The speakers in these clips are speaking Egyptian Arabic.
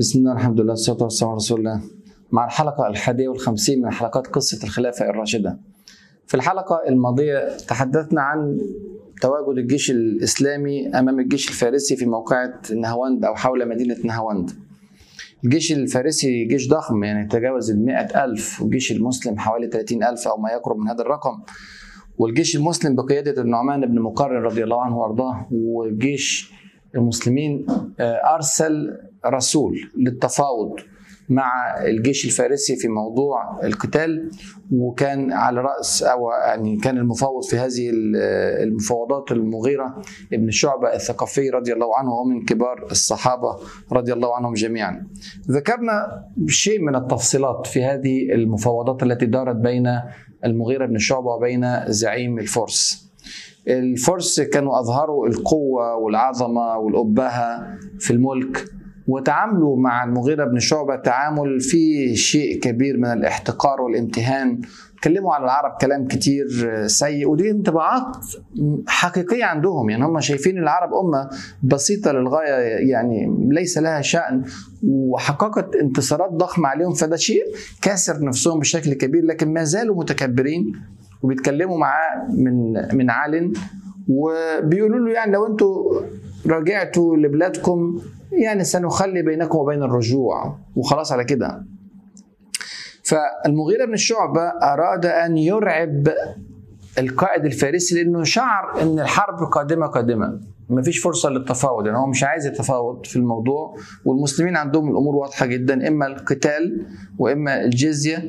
بسم الله الحمد لله والصلاة والسلام على رسول الله مع الحلقة الحادية والخمسين من حلقات قصة الخلافة الراشدة في الحلقة الماضية تحدثنا عن تواجد الجيش الإسلامي أمام الجيش الفارسي في موقعة نهاوند أو حول مدينة نهاوند الجيش الفارسي جيش ضخم يعني تجاوز المئة ألف والجيش المسلم حوالي 30 ألف أو ما يقرب من هذا الرقم والجيش المسلم بقيادة النعمان بن مقرن رضي الله عنه وأرضاه والجيش المسلمين أرسل رسول للتفاوض مع الجيش الفارسي في موضوع القتال وكان على راس او يعني كان المفاوض في هذه المفاوضات المغيره ابن شعبه الثقفي رضي الله عنه وهو من كبار الصحابه رضي الله عنهم جميعا. ذكرنا شيء من التفصيلات في هذه المفاوضات التي دارت بين المغيره بن شعبه وبين زعيم الفرس. الفرس كانوا اظهروا القوه والعظمه والابهه في الملك وتعاملوا مع المغيرة بن شعبة تعامل فيه شيء كبير من الاحتقار والامتهان اتكلموا على العرب كلام كتير سيء ودي انطباعات حقيقية عندهم يعني هم شايفين العرب أمة بسيطة للغاية يعني ليس لها شأن وحققت انتصارات ضخمة عليهم فده شيء كاسر نفسهم بشكل كبير لكن ما زالوا متكبرين وبيتكلموا معاه من من عال وبيقولوا له يعني لو انتوا رجعتوا لبلادكم يعني سنخلي بينكم وبين الرجوع وخلاص على كده فالمغيرة بن الشعبة أراد أن يرعب القائد الفارسي لأنه شعر أن الحرب قادمة قادمة ما فيش فرصة للتفاوض يعني هو مش عايز يتفاوض في الموضوع والمسلمين عندهم الأمور واضحة جدا إما القتال وإما الجزية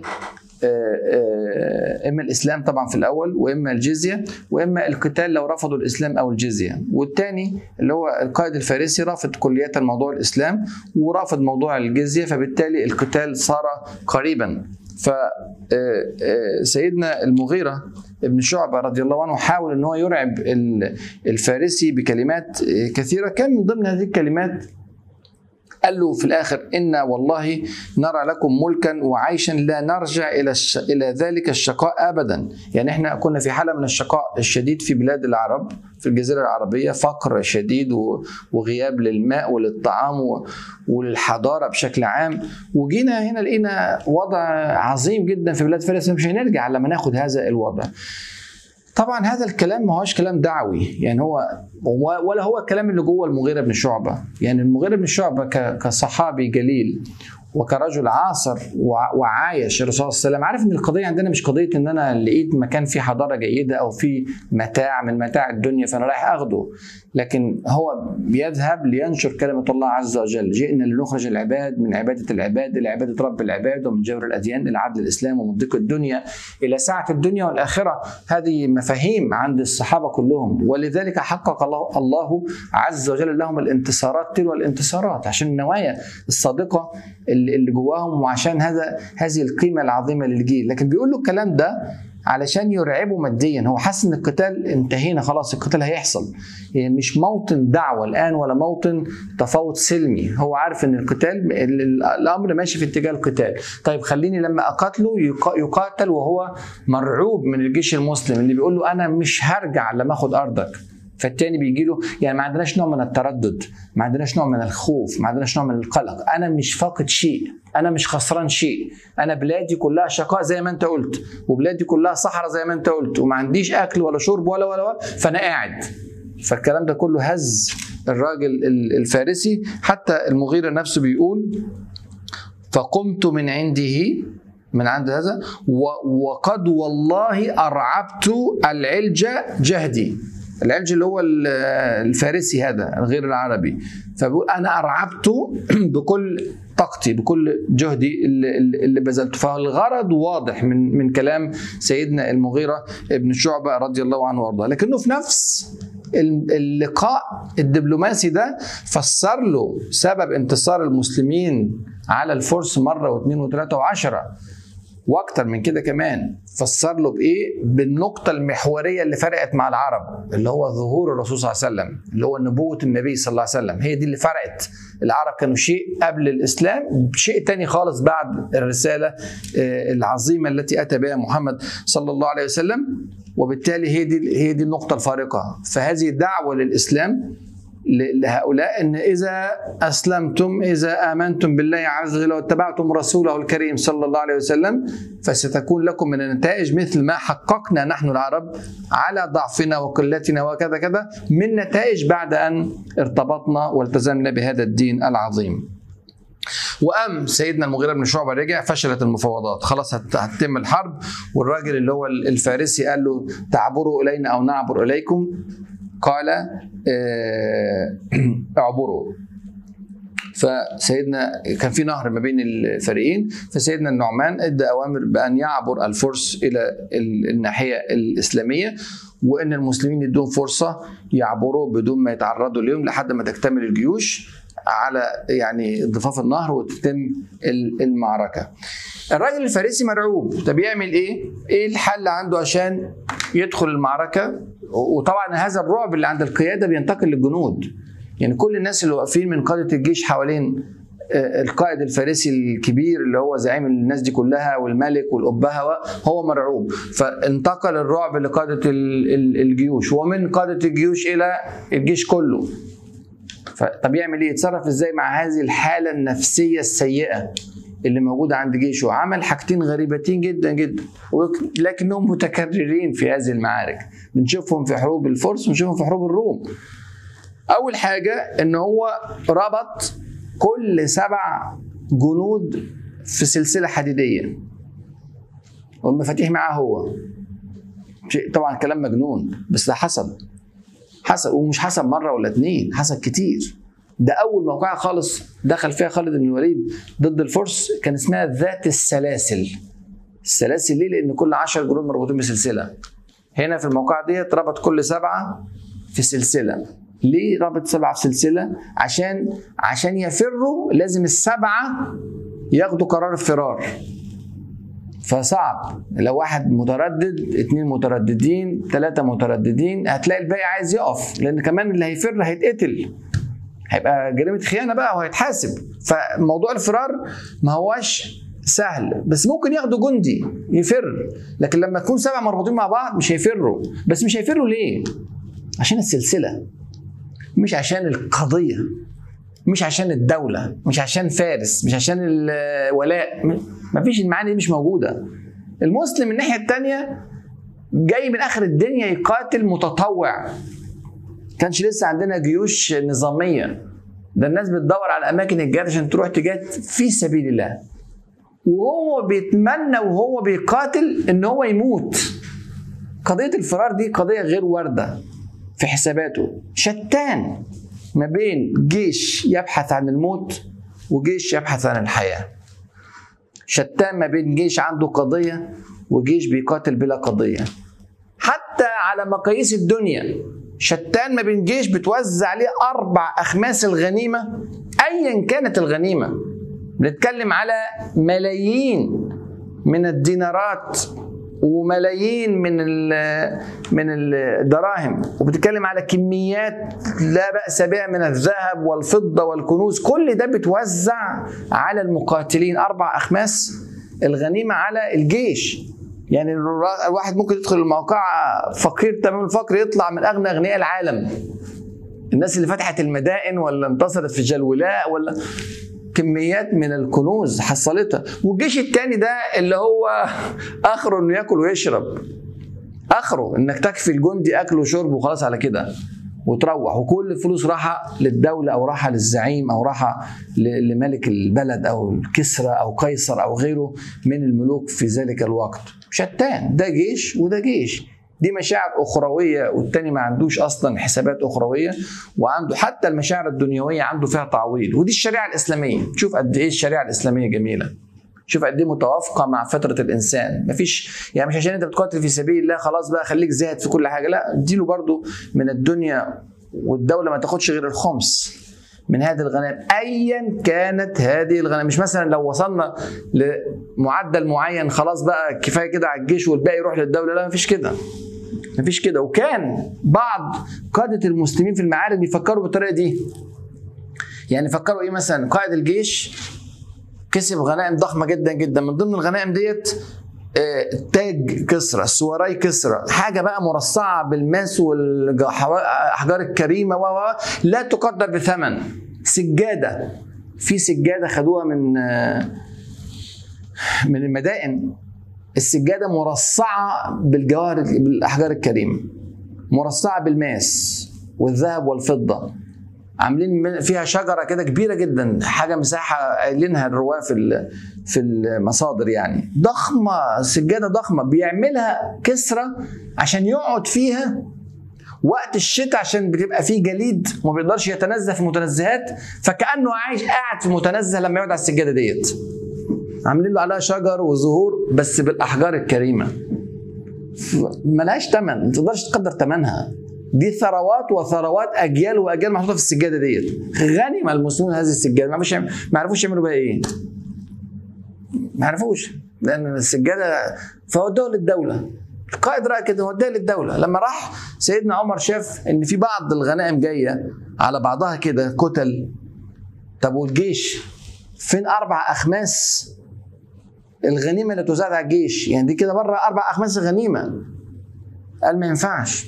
اما الاسلام طبعا في الاول واما الجزيه واما القتال لو رفضوا الاسلام او الجزيه والثاني اللي هو القائد الفارسي رافض كلية موضوع الاسلام ورافض موضوع الجزيه فبالتالي القتال صار قريبا ف سيدنا المغيرة ابن شعبة رضي الله عنه حاول ان هو يرعب الفارسي بكلمات كثيرة كان من ضمن هذه الكلمات قال له في الاخر انا والله نرى لكم ملكا وعيشا لا نرجع الى الش... الى ذلك الشقاء ابدا يعني احنا كنا في حاله من الشقاء الشديد في بلاد العرب في الجزيره العربيه فقر شديد و... وغياب للماء وللطعام و... وللحضاره بشكل عام وجينا هنا لقينا وضع عظيم جدا في بلاد فارس مش هنرجع لما ناخد هذا الوضع طبعا هذا الكلام ما هوش كلام دعوي يعني هو ولا هو الكلام اللي جوه المغيرة بن شعبة يعني المغيرة بن شعبة كصحابي جليل وكرجل عاصر وعايش الرسول صلى الله عليه وسلم عارف ان القضيه عندنا مش قضيه ان انا لقيت مكان فيه حضاره جيده او فيه متاع من متاع الدنيا فانا رايح اخده لكن هو بيذهب لينشر كلمه الله عز وجل جئنا لنخرج العباد من عباده العباد الى عباده رب العباد ومن جور الاديان الى عدل الاسلام ومن ضيق الدنيا الى سعه الدنيا والاخره هذه مفاهيم عند الصحابه كلهم ولذلك حقق الله الله عز وجل لهم الانتصارات تلو الانتصارات عشان النوايا الصادقه اللي جواهم وعشان هذا هذه القيمه العظيمه للجيل لكن بيقول له الكلام ده علشان يرعبه ماديا هو حاسس ان القتال انتهينا خلاص القتال هيحصل يعني مش موطن دعوه الان ولا موطن تفاوض سلمي هو عارف ان القتال الامر ماشي في اتجاه القتال طيب خليني لما اقاتله يقاتل وهو مرعوب من الجيش المسلم اللي بيقول له انا مش هرجع لما اخد ارضك فالتاني بيجي له يعني ما عندناش نوع من التردد ما عندناش نوع من الخوف ما عندناش نوع من القلق انا مش فاقد شيء انا مش خسران شيء انا بلادي كلها شقاء زي ما انت قلت وبلادي كلها صحراء زي ما انت قلت وما عنديش اكل ولا شرب ولا ولا, ولا فانا قاعد فالكلام ده كله هز الراجل الفارسي حتى المغيرة نفسه بيقول فقمت من عنده من عند هذا وقد والله أرعبت العلج جهدي العلج اللي هو الفارسي هذا الغير العربي فبيقول انا ارعبته بكل طاقتي بكل جهدي اللي, اللي بذلته فالغرض واضح من من كلام سيدنا المغيره ابن شعبه رضي الله عنه وارضاه لكنه في نفس اللقاء الدبلوماسي ده فسر له سبب انتصار المسلمين على الفرس مره واثنين وثلاثه وعشره واكتر من كده كمان فسر له بايه بالنقطه المحوريه اللي فرقت مع العرب اللي هو ظهور الرسول صلى الله عليه وسلم اللي هو نبوه النبي صلى الله عليه وسلم هي دي اللي فرقت العرب كانوا شيء قبل الاسلام شيء تاني خالص بعد الرساله العظيمه التي اتى بها محمد صلى الله عليه وسلم وبالتالي هي دي هي دي النقطه الفارقه فهذه دعوه للاسلام لهؤلاء ان اذا اسلمتم اذا امنتم بالله عز وجل واتبعتم رسوله الكريم صلى الله عليه وسلم فستكون لكم من النتائج مثل ما حققنا نحن العرب على ضعفنا وقلتنا وكذا كذا من نتائج بعد ان ارتبطنا والتزمنا بهذا الدين العظيم. وقام سيدنا المغيرة بن شعبة رجع فشلت المفاوضات خلاص هتتم الحرب والراجل اللي هو الفارسي قال له تعبروا إلينا أو نعبر إليكم قال آه، اعبروا فسيدنا كان في نهر ما بين الفريقين فسيدنا النعمان ادى اوامر بان يعبر الفرس الى الناحيه الاسلاميه وان المسلمين يدون فرصه يعبروا بدون ما يتعرضوا ليهم لحد ما تكتمل الجيوش على يعني ضفاف النهر وتتم المعركه. الراجل الفارسي مرعوب طب يعمل ايه؟ ايه الحل عنده عشان يدخل المعركه وطبعا هذا الرعب اللي عند القياده بينتقل للجنود يعني كل الناس اللي واقفين من قاده الجيش حوالين آه، القائد الفارسي الكبير اللي هو زعيم الناس دي كلها والملك والأبهة هو مرعوب فانتقل الرعب لقادة الجيوش ومن قادة الجيوش إلى الجيش كله طب يعمل ايه يتصرف ازاي مع هذه الحالة النفسية السيئة اللي موجودة عند جيشه عمل حاجتين غريبتين جدا جدا لكنهم متكررين في هذه المعارك بنشوفهم في حروب الفرس ونشوفهم في حروب الروم أول حاجة إن هو ربط كل سبع جنود في سلسلة حديدية والمفاتيح معاه هو طبعا كلام مجنون بس ده حسب حسب ومش حسب مرة ولا اتنين حسب كتير ده اول موقعه خالص دخل فيها خالد بن الوليد ضد الفرس كان اسمها ذات السلاسل السلاسل ليه لان كل عشر جنود مربوطين بسلسله هنا في الموقعه ديت ربط كل سبعه في سلسله ليه ربط سبعه في سلسله عشان عشان يفروا لازم السبعه ياخدوا قرار الفرار فصعب لو واحد متردد اتنين مترددين ثلاثة مترددين هتلاقي الباقي عايز يقف لأن كمان اللي هيفر هيتقتل هيبقى جريمه خيانه بقى وهيتحاسب فموضوع الفرار ما هواش سهل بس ممكن ياخدوا جندي يفر لكن لما تكون سبعه مربوطين مع بعض مش هيفروا بس مش هيفروا ليه عشان السلسله مش عشان القضيه مش عشان الدوله مش عشان فارس مش عشان الولاء ما فيش المعاني دي مش موجوده المسلم من الناحيه الثانيه جاي من اخر الدنيا يقاتل متطوع كانش لسه عندنا جيوش نظاميه ده الناس بتدور على اماكن الجهاد عشان تروح تجاهد في سبيل الله وهو بيتمنى وهو بيقاتل ان هو يموت قضيه الفرار دي قضيه غير وارده في حساباته شتان ما بين جيش يبحث عن الموت وجيش يبحث عن الحياه شتان ما بين جيش عنده قضيه وجيش بيقاتل بلا قضيه حتى على مقاييس الدنيا شتان ما بين جيش بتوزع عليه اربع اخماس الغنيمه ايا كانت الغنيمه بنتكلم على ملايين من الدينارات وملايين من من الدراهم وبتتكلم على كميات لا باس بها من الذهب والفضه والكنوز كل ده بتوزع على المقاتلين اربع اخماس الغنيمه على الجيش يعني الواحد ممكن يدخل الموقع فقير تمام الفقر يطلع من اغنى اغنياء العالم الناس اللي فتحت المدائن ولا انتصرت في جلولاء ولا كميات من الكنوز حصلتها والجيش الثاني ده اللي هو اخره انه ياكل ويشرب اخره انك تكفي الجندي اكل وشرب وخلاص على كده وتروح وكل الفلوس راحة للدولة أو راحة للزعيم أو راحة لملك البلد أو الكسرى أو قيصر أو غيره من الملوك في ذلك الوقت شتان ده جيش وده جيش دي مشاعر أخروية والتاني ما عندوش أصلا حسابات أخروية وعنده حتى المشاعر الدنيوية عنده فيها تعويض ودي الشريعة الإسلامية شوف قد إيه الشريعة الإسلامية جميلة شوف قد ايه متوافقه مع فطره الانسان مفيش يعني مش عشان انت بتقاتل في سبيل الله خلاص بقى خليك زاهد في كل حاجه لا اديله برضو من الدنيا والدوله ما تاخدش غير الخمس من هذه الغنائم ايا كانت هذه الغنائم مش مثلا لو وصلنا لمعدل معين خلاص بقى كفايه كده على الجيش والباقي يروح للدوله لا مفيش كده مفيش كده وكان بعض قاده المسلمين في المعارك بيفكروا بالطريقه دي يعني فكروا ايه مثلا قائد الجيش كسب غنائم ضخمه جدا جدا من ضمن الغنائم ديت آه، تاج كسرى سواري كسرى حاجه بقى مرصعه بالماس والاحجار الكريمه و لا تقدر بثمن سجاده في سجاده خدوها من آه، من المدائن السجاده مرصعه بالجواهر بالاحجار الكريمه مرصعه بالماس والذهب والفضه عاملين فيها شجره كده كبيره جدا حاجه مساحه قايلينها الرواه في في المصادر يعني ضخمه سجاده ضخمه بيعملها كسرى عشان يقعد فيها وقت الشتاء عشان بتبقى فيه جليد وما بيقدرش يتنزه في المتنزهات فكانه عايش قاعد في متنزه لما يقعد على السجاده ديت عاملين له عليها شجر وزهور بس بالاحجار الكريمه ملهاش ثمن ما تقدرش تقدر ثمنها دي ثروات وثروات اجيال واجيال محطوطه في السجاده ديت غنم المسلمون هذه السجاده ما عرفوش ما عرفوش يعملوا بها ايه ما عرفوش لان السجاده فودوها للدوله القائد راى كده وداها للدوله لما راح سيدنا عمر شاف ان في بعض الغنائم جايه على بعضها كده كتل طب والجيش فين اربع اخماس الغنيمه اللي توزعت على الجيش يعني دي كده بره اربع اخماس الغنيمه قال ما ينفعش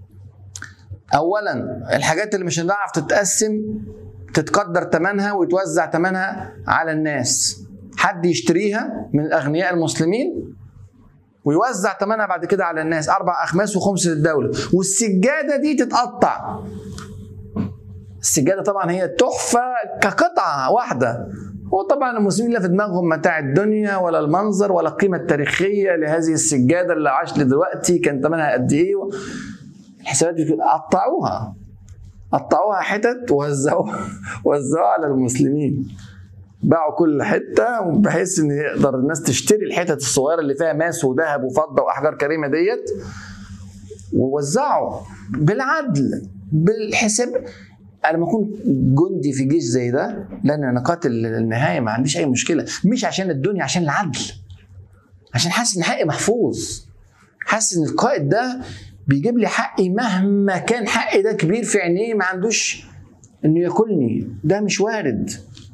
اولا الحاجات اللي مش هنعرف تتقسم تتقدر ثمنها ويتوزع ثمنها على الناس حد يشتريها من اغنياء المسلمين ويوزع ثمنها بعد كده على الناس اربع اخماس وخمس للدوله والسجاده دي تتقطع السجاده طبعا هي تحفه كقطعه واحده وطبعا المسلمين لا في دماغهم متاع الدنيا ولا المنظر ولا القيمه التاريخيه لهذه السجاده اللي عاش دلوقتي كان ثمنها قد ايه الحسابات بتقول قطعوها قطعوها حتت ووزعوها وزعوها على المسلمين باعوا كل حته بحيث ان يقدر الناس تشتري الحتت الصغيره اللي فيها ماس وذهب وفضه واحجار كريمه ديت ووزعوا بالعدل بالحساب انا لما اكون جندي في جيش زي ده لان انا قاتل النهايه ما عنديش اي مشكله مش عشان الدنيا عشان العدل عشان حاسس ان حقي محفوظ حاسس ان القائد ده بيجيب لي حقي مهما كان حقي ده كبير في عينيه ما عندوش انه ياكلني ده مش وارد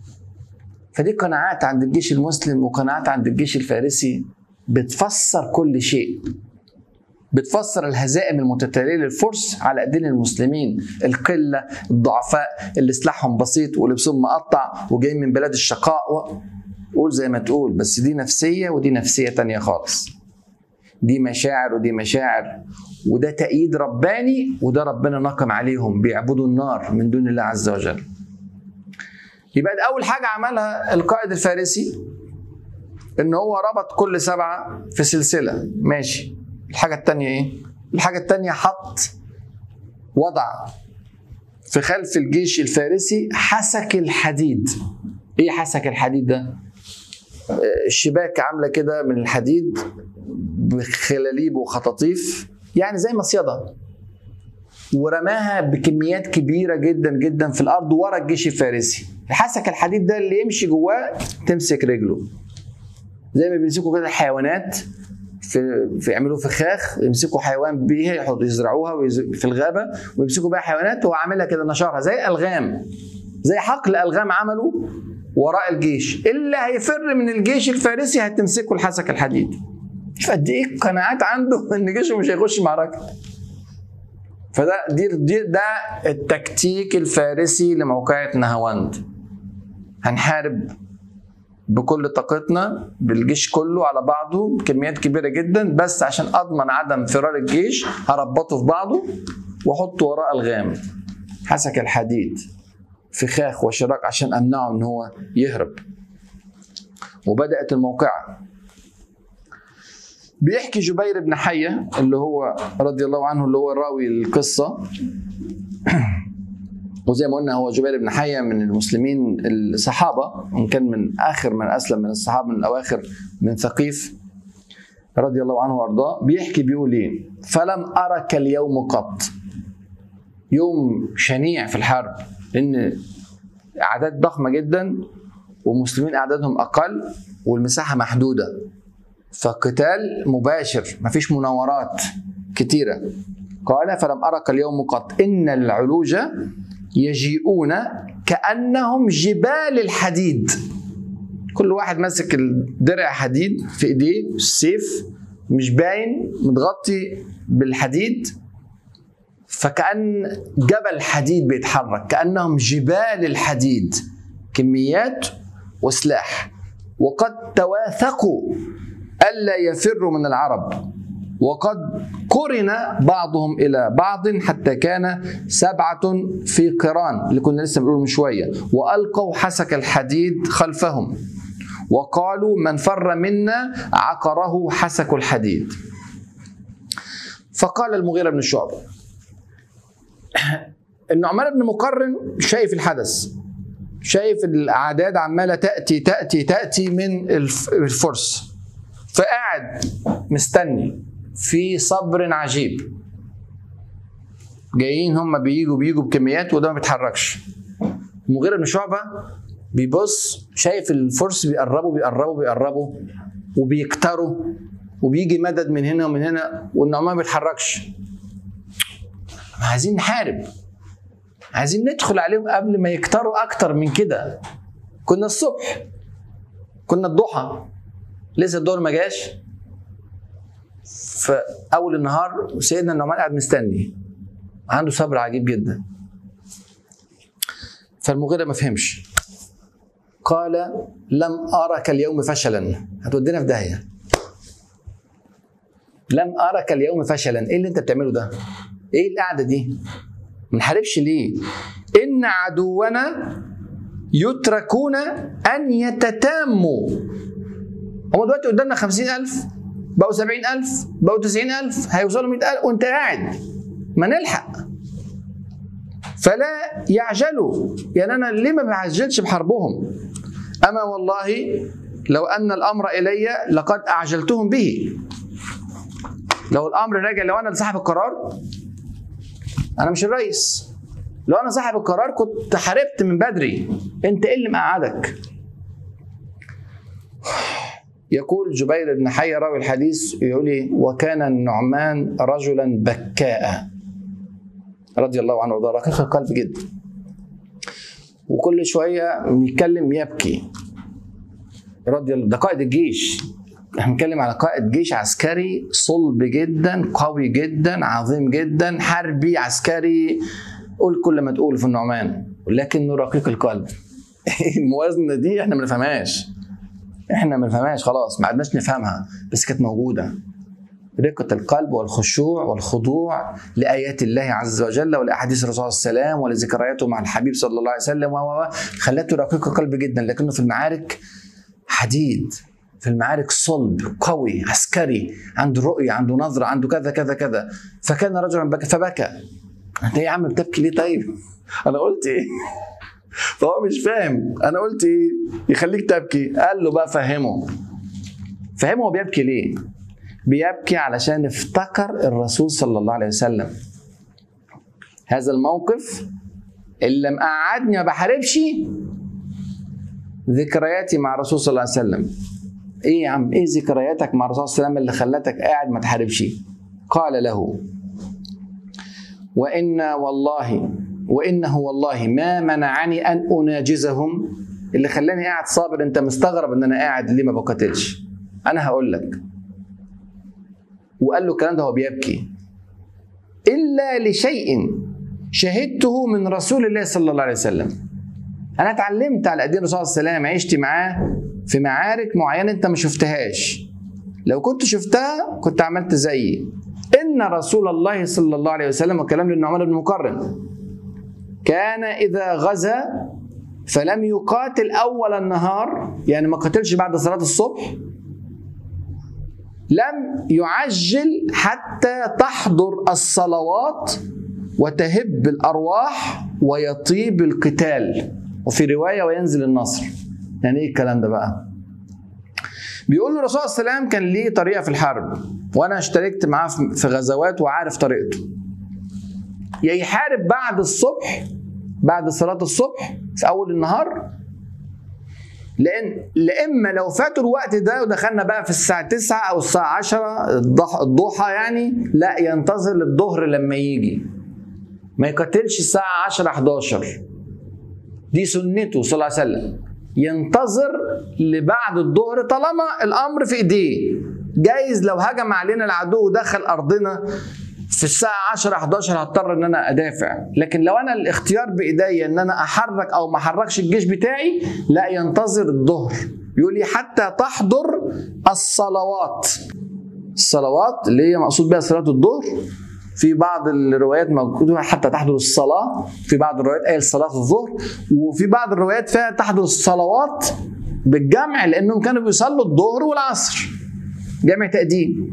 فدي قناعات عند الجيش المسلم وقناعات عند الجيش الفارسي بتفسر كل شيء بتفسر الهزائم المتتاليه للفرس على ايدين المسلمين القله الضعفاء اللي سلاحهم بسيط ولبسهم مقطع وجايين من بلاد الشقاء و... قول زي ما تقول بس دي نفسيه ودي نفسيه تانية خالص دي مشاعر ودي مشاعر وده تأييد رباني وده ربنا نقم عليهم بيعبدوا النار من دون الله عز وجل يبقى ده أول حاجة عملها القائد الفارسي إن هو ربط كل سبعة في سلسلة ماشي الحاجة التانية إيه؟ الحاجة التانية حط وضع في خلف الجيش الفارسي حسك الحديد ايه حسك الحديد ده الشباك عامله كده من الحديد بخلاليب وخطاطيف يعني زي مصيده ورماها بكميات كبيره جدا جدا في الارض ورا الجيش الفارسي الحسك الحديد ده اللي يمشي جواه تمسك رجله زي ما بيمسكوا كده الحيوانات في في يعملوا فخاخ يمسكوا حيوان بيها يحطوا يزرعوها في الغابه ويمسكوا بيها حيوانات وهو عاملها كده نشرها زي الغام زي حقل الغام عملوا وراء الجيش اللي هيفر من الجيش الفارسي هتمسكه الحسك الحديد شوف قد ايه قناعات عنده ان جيشه مش هيخش معركه فده دي, دي ده التكتيك الفارسي لموقعة نهاوند هنحارب بكل طاقتنا بالجيش كله على بعضه بكميات كبيرة جدا بس عشان أضمن عدم فرار الجيش هربطه في بعضه وأحطه وراء الغام حسك الحديد فخاخ وشراك عشان أمنعه إن هو يهرب وبدأت الموقعة بيحكي جبير بن حية اللي هو رضي الله عنه اللي هو راوي القصة وزي ما قلنا هو جبير بن حية من المسلمين الصحابة وإن كان من آخر من أسلم من الصحابة من الأواخر من ثقيف رضي الله عنه وأرضاه بيحكي بيقول إيه فلم أرك اليوم قط يوم شنيع في الحرب لأن أعداد ضخمة جدا ومسلمين أعدادهم أقل والمساحة محدودة فقتال مباشر مفيش مناورات كتيرة قال فلم أرك اليوم قط إن العلوج يجيئون كأنهم جبال الحديد كل واحد ماسك الدرع حديد في ايديه السيف مش باين متغطي بالحديد فكأن جبل حديد بيتحرك كأنهم جبال الحديد كميات وسلاح وقد تواثقوا ألا يفروا من العرب وقد قرن بعضهم إلى بعض حتى كان سبعة في قران اللي كنا لسه بنقوله من شوية وألقوا حسك الحديد خلفهم وقالوا من فر منا عقره حسك الحديد فقال المغيرة بن شعبة النعمان بن مقرن شايف الحدث شايف الاعداد عماله تاتي تاتي تاتي من الفرس فقاعد مستني في صبر عجيب جايين هم بيجوا بيجوا بكميات وده ما بيتحركش المغيرة بن شعبة بيبص شايف الفرس بيقربوا بيقربوا بيقربوا وبيكتروا وبيجي مدد من هنا ومن هنا والنعمان ما بيتحركش عايزين نحارب عايزين ندخل عليهم قبل ما يكتروا اكتر من كده كنا الصبح كنا الضحى لسه الدور ما جاش فاول النهار سيدنا النعمان قاعد مستني عنده صبر عجيب جدا فالمغيرة ما فهمش قال لم أرك اليوم فشلا هتودينا في داهية لم أرك اليوم فشلا إيه اللي أنت بتعمله ده إيه القعدة دي ما نحاربش ليه إن عدونا يتركون أن يتتاموا هم دلوقتي قدامنا خمسين ألف بقوا سبعين ألف بقوا تسعين ألف هيوصلوا مئة ألف وانت قاعد ما نلحق فلا يعجلوا يعني أنا ليه ما بعجلش بحربهم أما والله لو أن الأمر إلي لقد أعجلتهم به لو الأمر راجع لو أنا صاحب القرار أنا مش الرئيس لو أنا صاحب القرار كنت حاربت من بدري أنت إيه اللي مقعدك يقول جبير بن حي راوي الحديث يقول لي وكان النعمان رجلا بكاء رضي الله عنه وارضاه رقيق القلب جدا وكل شويه يتكلم يبكي رضي الله ده قائد الجيش احنا بنتكلم على قائد جيش عسكري صلب جدا قوي جدا عظيم جدا حربي عسكري قول كل ما تقول في النعمان ولكنه رقيق القلب الموازنه دي احنا ما نفهمهاش احنا ما نفهمهاش خلاص ما عدناش نفهمها بس كانت موجوده رقة القلب والخشوع والخضوع لآيات الله عز وجل ولأحاديث الرسول صلى الله عليه وسلم ولذكرياته مع الحبيب صلى الله عليه وسلم و خلته رقيق القلب جدا لكنه في المعارك حديد في المعارك صلب قوي عسكري عنده رؤية عنده نظرة عنده كذا كذا كذا فكان رجلا بكى فبكى انت يا عم بتبكي ليه طيب انا قلت ايه فهو مش فاهم انا قلت ايه يخليك تبكي قال له بقى فهمه فهمه هو بيبكي ليه بيبكي علشان افتكر الرسول صلى الله عليه وسلم هذا الموقف اللي مقعدني ما بحاربش ذكرياتي مع الرسول صلى الله عليه وسلم ايه يا عم ايه ذكرياتك مع الرسول صلى الله عليه وسلم اللي خلتك قاعد ما تحاربش قال له وإن والله وإنه والله ما منعني أن أناجزهم اللي خلاني قاعد صابر أنت مستغرب إن أنا قاعد ليه ما بقاتلش أنا هقول لك وقال له الكلام ده هو بيبكي إلا لشيء شهدته من رسول الله صلى الله عليه وسلم أنا اتعلمت على أيدين الرسول صلى الله عليه وسلم عشت معاه في معارك معينة أنت ما شفتهاش لو كنت شفتها كنت عملت زيي إن رسول الله صلى الله عليه وسلم وكلام للنعمان بن مقرن كان إذا غزا فلم يقاتل أول النهار يعني ما قتلش بعد صلاة الصبح لم يعجل حتى تحضر الصلوات وتهب الأرواح ويطيب القتال وفي رواية وينزل النصر يعني إيه الكلام ده بقى بيقول له الرسول صلى الله عليه وسلم كان ليه طريقة في الحرب وأنا اشتركت معاه في غزوات وعارف طريقته يا يحارب بعد الصبح بعد صلاة الصبح في أول النهار لأن لإما لو فاتوا الوقت ده ودخلنا بقى في الساعة 9 أو الساعة 10 الضحى يعني لا ينتظر للظهر لما يجي ما يقتلش الساعة 10 11 دي سنته صلى الله عليه وسلم ينتظر لبعد الظهر طالما الامر في ايديه جايز لو هجم علينا العدو ودخل ارضنا في الساعة 10 11 هضطر ان انا ادافع، لكن لو انا الاختيار بايديا ان انا احرك او ما احركش الجيش بتاعي لا ينتظر الظهر، يقول لي حتى تحضر الصلوات. الصلوات اللي هي مقصود بها صلاة الظهر في بعض الروايات موجودة حتى تحضر الصلاة في بعض الروايات قايل صلاة الظهر وفي بعض الروايات فيها تحضر الصلوات بالجمع لأنهم كانوا بيصلوا الظهر والعصر جمع تقديم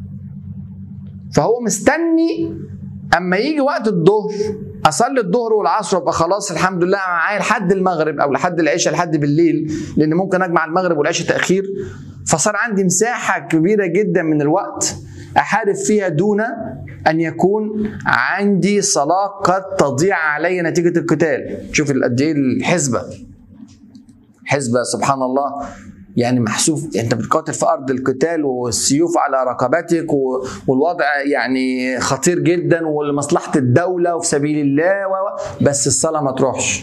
فهو مستني اما يجي وقت الظهر اصلي الظهر والعصر وابقى خلاص الحمد لله معايا لحد المغرب او لحد العشاء لحد بالليل لان ممكن اجمع المغرب والعشاء تاخير فصار عندي مساحه كبيره جدا من الوقت احارب فيها دون ان يكون عندي صلاه قد تضيع علي نتيجه القتال شوف قد ايه الحسبه حسبه سبحان الله يعني محسوب انت بتقاتل في ارض القتال والسيوف على رقبتك والوضع يعني خطير جدا ولمصلحه الدوله وفي سبيل الله و... بس الصلاه ما تروحش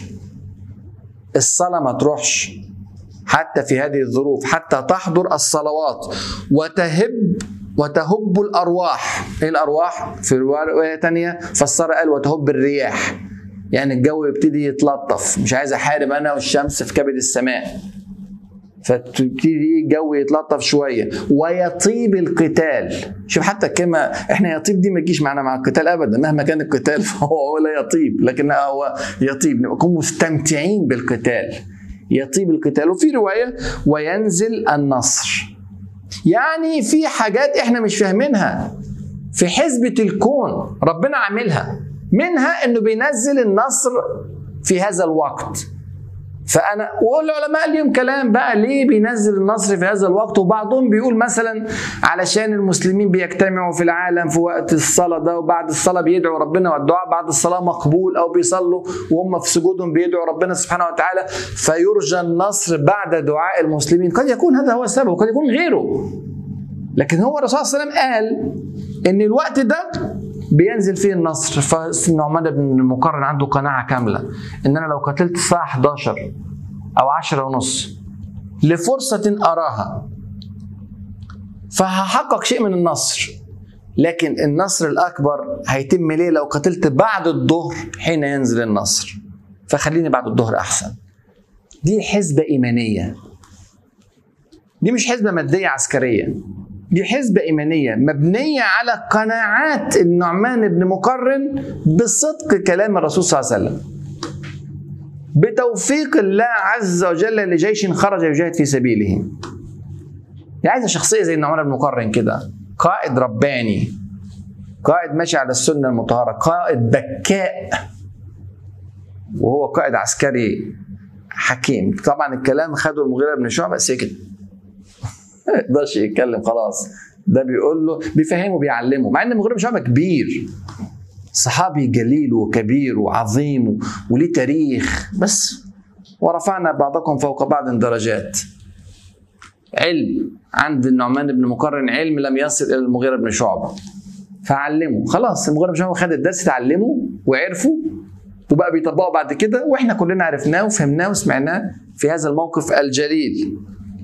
الصلاه ما تروحش حتى في هذه الظروف حتى تحضر الصلوات وتهب وتهب الارواح ايه الارواح في روايه ثانيه فسر قال وتهب الرياح يعني الجو يبتدي يتلطف مش عايز احارب انا والشمس في كبد السماء فتبتدي الجو يتلطف شويه ويطيب القتال شوف حتى الكلمه احنا يطيب دي ما تجيش معنا مع القتال ابدا مهما كان القتال فهو لا يطيب لكن هو يطيب نكون مستمتعين بالقتال يطيب القتال وفي روايه وينزل النصر يعني في حاجات احنا مش فاهمينها في حسبة الكون ربنا عاملها منها انه بينزل النصر في هذا الوقت فانا والعلماء ليهم كلام بقى ليه بينزل النصر في هذا الوقت وبعضهم بيقول مثلا علشان المسلمين بيجتمعوا في العالم في وقت الصلاه ده وبعد الصلاه بيدعوا ربنا والدعاء بعد الصلاه مقبول او بيصلوا وهم في سجودهم بيدعوا ربنا سبحانه وتعالى فيرجى النصر بعد دعاء المسلمين قد يكون هذا هو السبب وقد يكون غيره لكن هو الرسول صلى الله عليه وسلم قال ان الوقت ده بينزل فيه النصر فالنعمان بن المقرن عنده قناعة كاملة إن أنا لو قتلت الساعة 11 أو 10 ونص لفرصة أراها فهحقق شيء من النصر لكن النصر الأكبر هيتم ليه لو قتلت بعد الظهر حين ينزل النصر فخليني بعد الظهر أحسن دي حسبة إيمانية دي مش حسبة مادية عسكرية دي حسبة إيمانية مبنية على قناعات النعمان بن مقرن بصدق كلام الرسول صلى الله عليه وسلم بتوفيق الله عز وجل لجيش خرج يجاهد في سبيله يعني عايزة شخصية زي النعمان بن مقرن كده قائد رباني قائد ماشي على السنة المطهرة قائد بكاء وهو قائد عسكري حكيم طبعا الكلام خده المغيرة بن شعبة سكت ما يقدرش يتكلم خلاص ده بيقول له بيفهمه بيعلمه مع ان المغيرة بن شعبة كبير صحابي جليل وكبير وعظيم وليه تاريخ بس ورفعنا بعضكم فوق بعض درجات علم عند النعمان بن مقرن علم لم يصل الى المغيرة بن شعبة فعلمه خلاص المغيرة بن شعبة خد الدرس اتعلمه وعرفه وبقى بيطبقه بعد كده واحنا كلنا عرفناه وفهمناه وسمعناه في هذا الموقف الجليل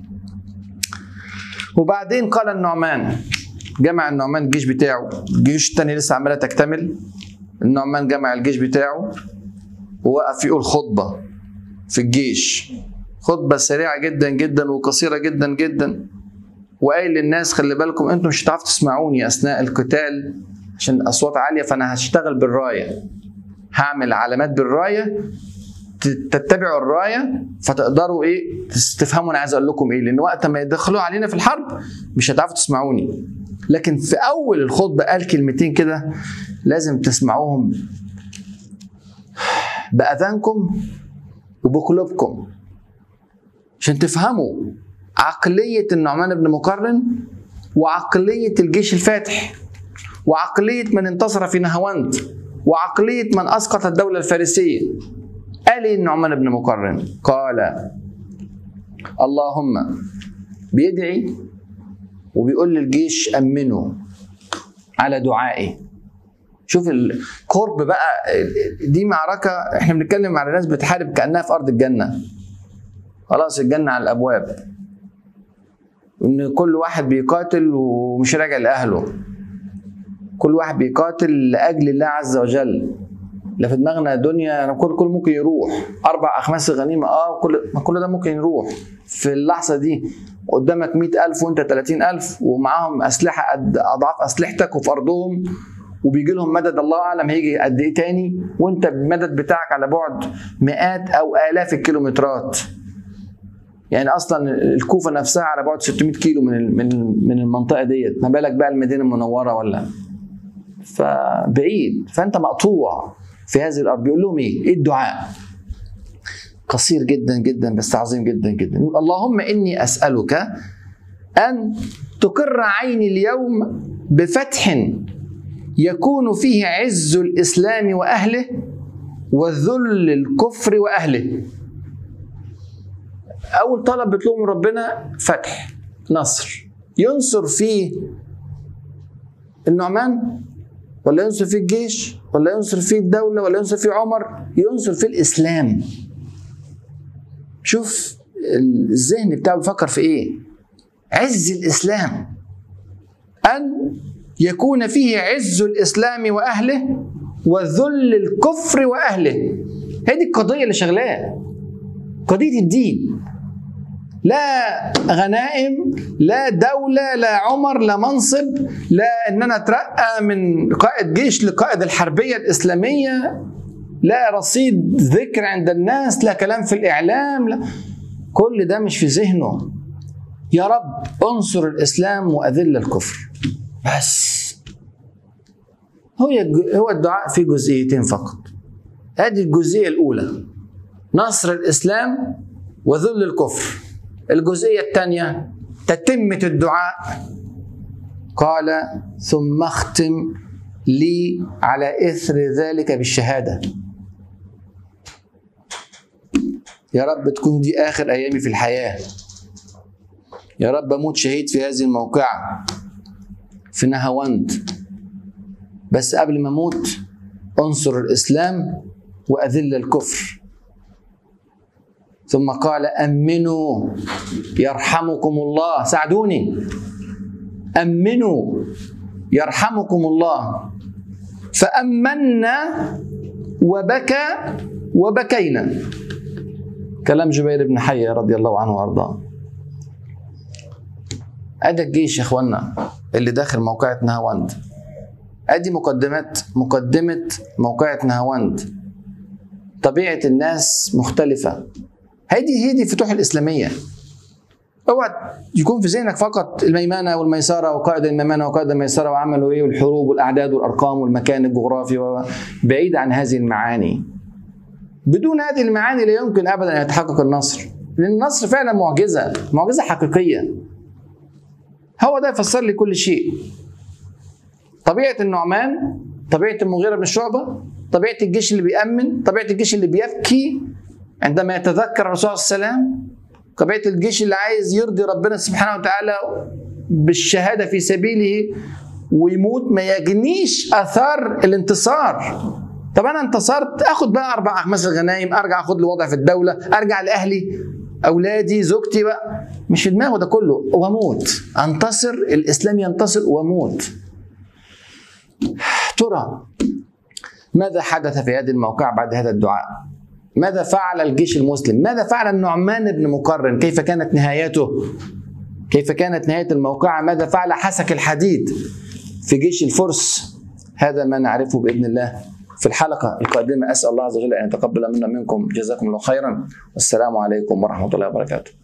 وبعدين قال النعمان جمع النعمان الجيش بتاعه الجيوش التانية لسه عمالة تكتمل النعمان جمع الجيش بتاعه ووقف يقول خطبة في الجيش خطبة سريعة جدا جدا وقصيرة جدا جدا وقايل للناس خلي بالكم انتم مش هتعرفوا تسمعوني اثناء القتال عشان الاصوات عاليه فانا هشتغل بالرايه هعمل علامات بالرايه تتبعوا الرايه فتقدروا ايه تفهموا انا عايز اقول لكم ايه لان وقت ما يدخلوا علينا في الحرب مش هتعرفوا تسمعوني لكن في اول الخطبه قال كلمتين كده لازم تسمعوهم باذانكم وبقلوبكم عشان تفهموا عقليه النعمان بن مقرن وعقليه الجيش الفاتح وعقليه من انتصر في نهاوند وعقليه من اسقط الدوله الفارسيه قال ايه النعمان بن مقرن قال اللهم بيدعي وبيقول للجيش امنوا على دعائي شوف القرب بقى دي معركة احنا بنتكلم على ناس بتحارب كأنها في أرض الجنة خلاص الجنة على الأبواب إن كل واحد بيقاتل ومش راجع لأهله كل واحد بيقاتل لأجل الله عز وجل لا في دماغنا دنيا كل كل ممكن يروح أربع أخماس الغنيمة أه كل ما كل ده ممكن يروح في اللحظة دي قدامك مئة ألف وأنت ثلاثين ألف ومعاهم أسلحة قد أضعاف أسلحتك وفي أرضهم وبيجي لهم مدد الله اعلم هيجي قد ايه تاني وانت المدد بتاعك على بعد مئات او الاف الكيلومترات يعني اصلا الكوفه نفسها على بعد 600 كيلو من من من المنطقه ديت ما بالك بقى المدينه المنوره ولا فبعيد فانت مقطوع في هذه الارض بيقول لهم ايه؟ ايه الدعاء؟ قصير جدا جدا بس عظيم جدا جدا يقول اللهم اني اسالك ان تقر عيني اليوم بفتح يكون فيه عز الاسلام واهله وذل الكفر واهله اول طلب بيطلبه من ربنا فتح نصر ينصر فيه النعمان ولا ينصر فيه الجيش ولا ينصر فيه الدولة ولا ينصر فيه عمر ينصر فيه الإسلام شوف الذهن بتاعه بيفكر في إيه عز الإسلام أن يكون فيه عز الإسلام وأهله وذل الكفر وأهله هي دي القضية اللي شغلاه قضية الدين لا غنائم لا دولة لا عمر لا منصب لا ان انا اترقى من قائد جيش لقائد الحربية الاسلامية لا رصيد ذكر عند الناس لا كلام في الاعلام لا كل ده مش في ذهنه يا رب انصر الاسلام واذل الكفر بس هو هو الدعاء في جزئيتين فقط هذه الجزئية الأولى نصر الإسلام وذل الكفر الجزئية الثانية تتمة الدعاء قال ثم اختم لي على إثر ذلك بالشهادة يا رب تكون دي آخر أيامي في الحياة يا رب أموت شهيد في هذه الموقعة في نهاوند بس قبل ما أموت أنصر الإسلام وأذل الكفر ثم قال امنوا يرحمكم الله ساعدوني امنوا يرحمكم الله فامنا وبكى وبكينا كلام جبير بن حيه رضي الله عنه وارضاه ادي الجيش يا اخوانا اللي داخل موقعة نهاوند ادي مقدمات مقدمة موقعة نهاوند طبيعة الناس مختلفة هذه هي دي الفتوح الاسلاميه اوعى يكون في ذهنك فقط الميمنه والميسره وقائد الميمنه وقائد الميسره وعملوا ايه والحروب والاعداد والارقام والمكان الجغرافي بعيد عن هذه المعاني بدون هذه المعاني لا يمكن ابدا ان يتحقق النصر لان النصر فعلا معجزه معجزه حقيقيه هو ده يفسر لي كل شيء طبيعه النعمان طبيعه المغيره بن شعبه طبيعه الجيش اللي بيأمن طبيعه الجيش اللي بيبكي عندما يتذكر الرسول صلى الله عليه وسلم طبيعه الجيش اللي عايز يرضي ربنا سبحانه وتعالى بالشهاده في سبيله ويموت ما يجنيش اثار الانتصار طب انا انتصرت اخد بقى اربع اخماس الغنايم ارجع اخد لي وضع في الدوله ارجع لاهلي اولادي زوجتي بقى مش في دماغه ده كله واموت انتصر الاسلام ينتصر واموت ترى ماذا حدث في هذه الموقع بعد هذا الدعاء ماذا فعل الجيش المسلم ماذا فعل النعمان بن مقرن كيف كانت نهايته كيف كانت نهاية الموقعة ماذا فعل حسك الحديد في جيش الفرس هذا ما نعرفه بإذن الله في الحلقة القادمة أسأل الله عز وجل أن يتقبل منا منكم جزاكم الله خيرا والسلام عليكم ورحمة الله وبركاته